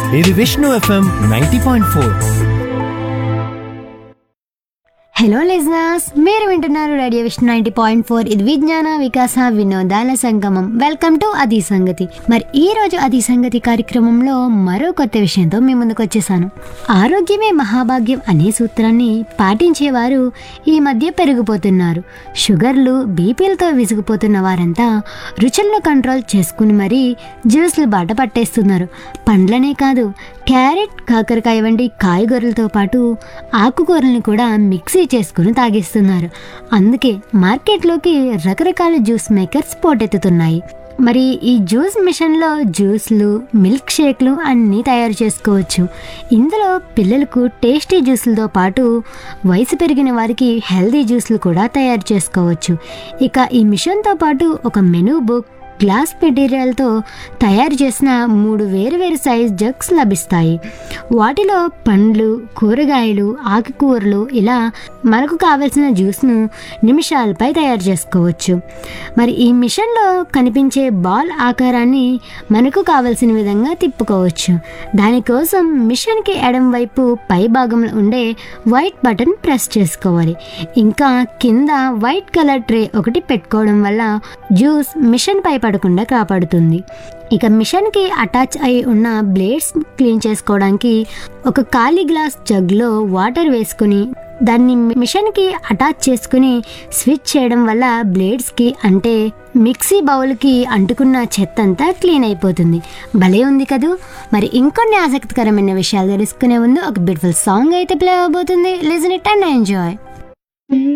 ఇది Vishnu FM ninety point four hello listeners మీరు వింటున్నారు radio Vishnu ninety point four ఇది విజ్ఞాన వికాస వినోదాల సంగమం వెల్కమ్ టు అది సంగతి మరి ఈ రోజు అది సంగతి కార్యక్రమంలో మరో కొత్త విషయంతో మీ ముందుకు వచ్చేసాను ఆరోగ్యమే మహాభాగ్యం అనే సూత్రాన్ని పాటించేవారు ఈ మధ్య పెరిగిపోతున్నారు షుగర్లు బీపీలతో విసిగిపోతున్న వారంతా రుచులను కంట్రోల్ చేసుకుని మరీ జ్యూస్లు బాట పట్టేస్తున్నారు పండ్లనే కాదు క్యారెట్ కాకరకాయ వంటి కాయగూరలతో పాటు ఆకుకూరల్ని కూడా మిక్సీ చేసుకుని తాగిస్తున్నారు అందుకే మార్కెట్లోకి రకరకాల జ్యూస్ మేకర్స్ పోటెత్తుతున్నాయి మరి ఈ జ్యూస్ మిషన్లో జ్యూస్లు మిల్క్ షేక్లు అన్నీ తయారు చేసుకోవచ్చు ఇందులో పిల్లలకు టేస్టీ జ్యూస్లతో పాటు వయసు పెరిగిన వారికి హెల్దీ జ్యూస్లు కూడా తయారు చేసుకోవచ్చు ఇక ఈ మిషన్తో పాటు ఒక మెనూ బుక్ గ్లాస్ మెటీరియల్తో తయారు చేసిన మూడు వేరువేరు సైజ్ జగ్స్ లభిస్తాయి వాటిలో పండ్లు కూరగాయలు ఆకుకూరలు ఇలా మనకు కావలసిన జ్యూస్ను నిమిషాలపై తయారు చేసుకోవచ్చు మరి ఈ మిషన్లో కనిపించే బాల్ ఆకారాన్ని మనకు కావలసిన విధంగా తిప్పుకోవచ్చు దానికోసం మిషన్కి ఎడం వైపు పై భాగంలో ఉండే వైట్ బటన్ ప్రెస్ చేసుకోవాలి ఇంకా కింద వైట్ కలర్ ట్రే ఒకటి పెట్టుకోవడం వల్ల జ్యూస్ మిషన్ పై పడకుండా కాపాడుతుంది ఇక మిషన్కి అటాచ్ అయి ఉన్న బ్లేడ్స్ క్లీన్ చేసుకోవడానికి ఒక ఖాళీ గ్లాస్ జగ్లో వాటర్ వేసుకుని దాన్ని మిషన్కి అటాచ్ చేసుకుని స్విచ్ చేయడం వల్ల బ్లేడ్స్కి అంటే మిక్సీ బౌల్కి అంటుకున్న చెత్త అంతా క్లీన్ అయిపోతుంది భలే ఉంది కదూ మరి ఇంకొన్ని ఆసక్తికరమైన విషయాలు తెలుసుకునే ముందు ఒక బ్యూటిఫుల్ సాంగ్ అయితే ప్లే అవబోతుంది లిజన్ ఇట్ అండ్ ఎంజాయ్